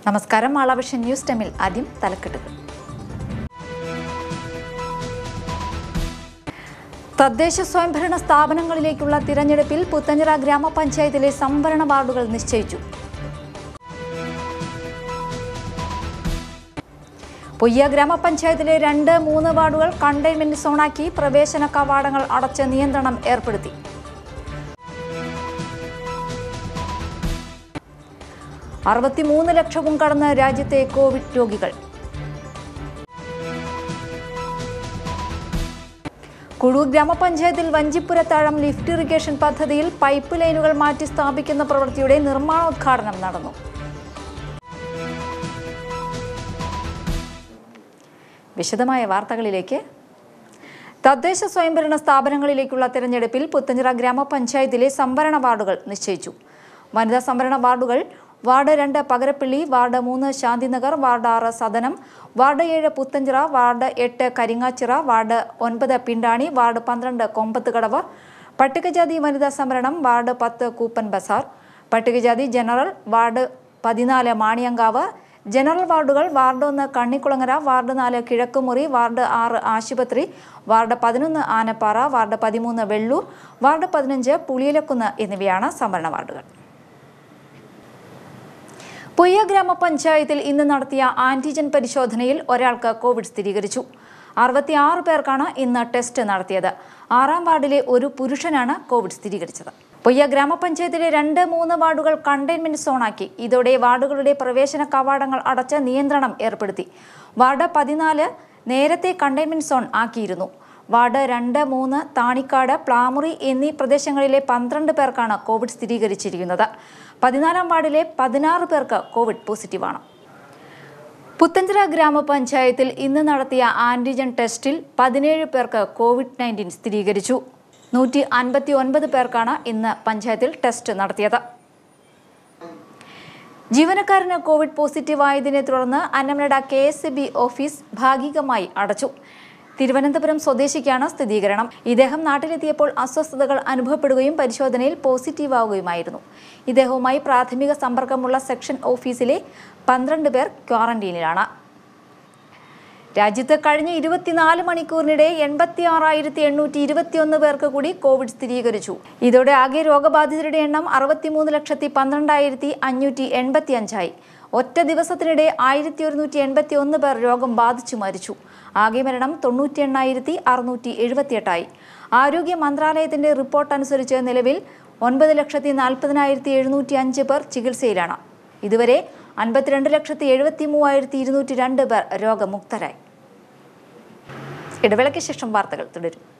നമസ്കാരം മാളാവിഷൻ ന്യൂസ് ടൈമിൽ ആദ്യം തലക്കെട്ടുകൾ തദ്ദേശ സ്വയംഭരണ സ്ഥാപനങ്ങളിലേക്കുള്ള തിരഞ്ഞെടുപ്പിൽ പുത്തഞ്ചിറ ഗ്രാമപഞ്ചായത്തിലെ സംവരണ വാർഡുകൾ നിശ്ചയിച്ചു പൊയ്യ ഗ്രാമപഞ്ചായത്തിലെ രണ്ട് മൂന്ന് വാർഡുകൾ കണ്ടെയ്ൻമെന്റ് സോണാക്കി പ്രവേശന കവാടങ്ങൾ അടച്ച് നിയന്ത്രണം ഏർപ്പെടുത്തി അറുപത്തിമൂന്ന് ലക്ഷവും കടന്ന് രാജ്യത്തെ കോവിഡ് രോഗികൾ കുഴൂർ ഗ്രാമപഞ്ചായത്തിൽ വഞ്ചിപ്പുരത്താഴം ലിഫ്റ്റ് ഇറിഗേഷൻ പദ്ധതിയിൽ പൈപ്പ് ലൈനുകൾ മാറ്റി സ്ഥാപിക്കുന്ന പ്രവൃത്തിയുടെ നിർമ്മാണോദ്ഘാടനം നടന്നു വിശദമായ വാർത്തകളിലേക്ക് തദ്ദേശ സ്വയംഭരണ സ്ഥാപനങ്ങളിലേക്കുള്ള തെരഞ്ഞെടുപ്പിൽ പുത്തഞ്ചിറ ഗ്രാമപഞ്ചായത്തിലെ സംവരണ വാർഡുകൾ നിശ്ചയിച്ചു വനിതാ സംവരണ വാർഡുകൾ വാർഡ് രണ്ട് പകരപ്പള്ളി വാർഡ് മൂന്ന് ശാന്തിനഗർ വാർഡ് ആറ് സദനം വാർഡ് ഏഴ് പുത്തഞ്ചിറ വാർഡ് എട്ട് കരിങ്ങാച്ചിറ വാർഡ് ഒൻപത് പിണ്ടാണി വാർഡ് പന്ത്രണ്ട് കൊമ്പത്തുകടവ് പട്ടികജാതി വനിതാ സംവരണം വാർഡ് പത്ത് കൂപ്പൻ ബസാർ പട്ടികജാതി ജനറൽ വാർഡ് പതിനാല് മാണിയങ്കാവ് ജനറൽ വാർഡുകൾ വാർഡ് ഒന്ന് കണ്ണിക്കുളങ്ങര വാർഡ് നാല് കിഴക്കുമുറി വാർഡ് ആറ് ആശുപത്രി വാർഡ് പതിനൊന്ന് ആനപ്പാറ വാർഡ് പതിമൂന്ന് വെള്ളൂർ വാർഡ് പതിനഞ്ച് പുളിയിലക്കുന്ന് എന്നിവയാണ് സംവരണ വാർഡുകൾ പൊയ്യ ഗ്രാമപഞ്ചായത്തിൽ ഇന്ന് നടത്തിയ ആന്റിജൻ പരിശോധനയിൽ ഒരാൾക്ക് കോവിഡ് സ്ഥിരീകരിച്ചു അറുപത്തിയാറ് പേർക്കാണ് ഇന്ന് ടെസ്റ്റ് നടത്തിയത് ആറാം വാർഡിലെ ഒരു പുരുഷനാണ് കോവിഡ് സ്ഥിരീകരിച്ചത് പൊയ്യ ഗ്രാമപഞ്ചായത്തിലെ രണ്ട് മൂന്ന് വാർഡുകൾ കണ്ടെയ്ൻമെന്റ് സോണാക്കി ഇതോടെ വാർഡുകളുടെ പ്രവേശന കവാടങ്ങൾ അടച്ച് നിയന്ത്രണം ഏർപ്പെടുത്തി വാർഡ് പതിനാല് നേരത്തെ കണ്ടെയ്ൻമെന്റ് സോൺ ആക്കിയിരുന്നു വാർഡ് രണ്ട് മൂന്ന് താണിക്കാട് പ്ലാമുറി എന്നീ പ്രദേശങ്ങളിലെ പന്ത്രണ്ട് പേർക്കാണ് കോവിഡ് സ്ഥിരീകരിച്ചിരിക്കുന്നത് പതിനാലാം വാർഡിലെ പതിനാറ് പേർക്ക് കോവിഡ് പോസിറ്റീവാണ് പുത്തഞ്ചിറ ഗ്രാമപഞ്ചായത്തിൽ ഇന്ന് നടത്തിയ ആന്റിജൻ ടെസ്റ്റിൽ പതിനേഴ് പേർക്ക് കോവിഡ് നയൻറ്റീൻ സ്ഥിരീകരിച്ചു നൂറ്റി അൻപത്തി ഒൻപത് പേർക്കാണ് ഇന്ന് പഞ്ചായത്തിൽ ടെസ്റ്റ് നടത്തിയത് ജീവനക്കാരന് കോവിഡ് പോസിറ്റീവായതിനെ തുടർന്ന് Annamanada K S B office ഭാഗികമായി അടച്ചു തിരുവനന്തപുരം സ്വദേശിക്കാണ് സ്ഥിരീകരണം ഇദ്ദേഹം നാട്ടിലെത്തിയപ്പോൾ അസ്വസ്ഥതകൾ അനുഭവപ്പെടുകയും പരിശോധനയിൽ പോസിറ്റീവാവുകയുമായിരുന്നു ഇദ്ദേഹവുമായി പ്രാഥമിക സമ്പർക്കമുള്ള സെക്ഷൻ ഓഫീസിലെ പന്ത്രണ്ട് പേർ ക്വാറന്റീനിലാണ് രാജ്യത്ത് കഴിഞ്ഞ ഇരുപത്തിനാല് മണിക്കൂറിനിടെ എൺപത്തി ആറായിരത്തി എണ്ണൂറ്റി ഇരുപത്തിയൊന്ന് പേർക്ക് കൂടി കോവിഡ് സ്ഥിരീകരിച്ചു ഇതോടെ ആകെ രോഗബാധിതരുടെ എണ്ണം അറുപത്തിമൂന്ന് ലക്ഷത്തി പന്ത്രണ്ടായിരത്തി അഞ്ഞൂറ്റി എൺപത്തി അഞ്ചായി ഒറ്റ ദിവസത്തിനിടെ ആയിരത്തി ഒരുന്നൂറ്റി എൺപത്തി ഒന്ന് പേർ രോഗം ബാധിച്ചു മരിച്ചു ആകെ മരണം തൊണ്ണൂറ്റി എണ്ണായിരത്തി അറുന്നൂറ്റി എഴുപത്തിയെട്ടായി ആരോഗ്യ മന്ത്രാലയത്തിന്റെ റിപ്പോർട്ട് അനുസരിച്ച് നിലവിൽ ഒൻപത് ലക്ഷത്തി നാൽപ്പതിനായിരത്തി എഴുന്നൂറ്റി അഞ്ച് പേർ ചികിത്സയിലാണ് ഇതുവരെ അൻപത്തിരണ്ട് ലക്ഷത്തി എഴുപത്തി മൂവായിരത്തി ഇരുന്നൂറ്റി രണ്ട് പേർ രോഗമുക്തരായി ഇടവേളയ്ക്ക് ശേഷം വാർത്തകൾ തുടരും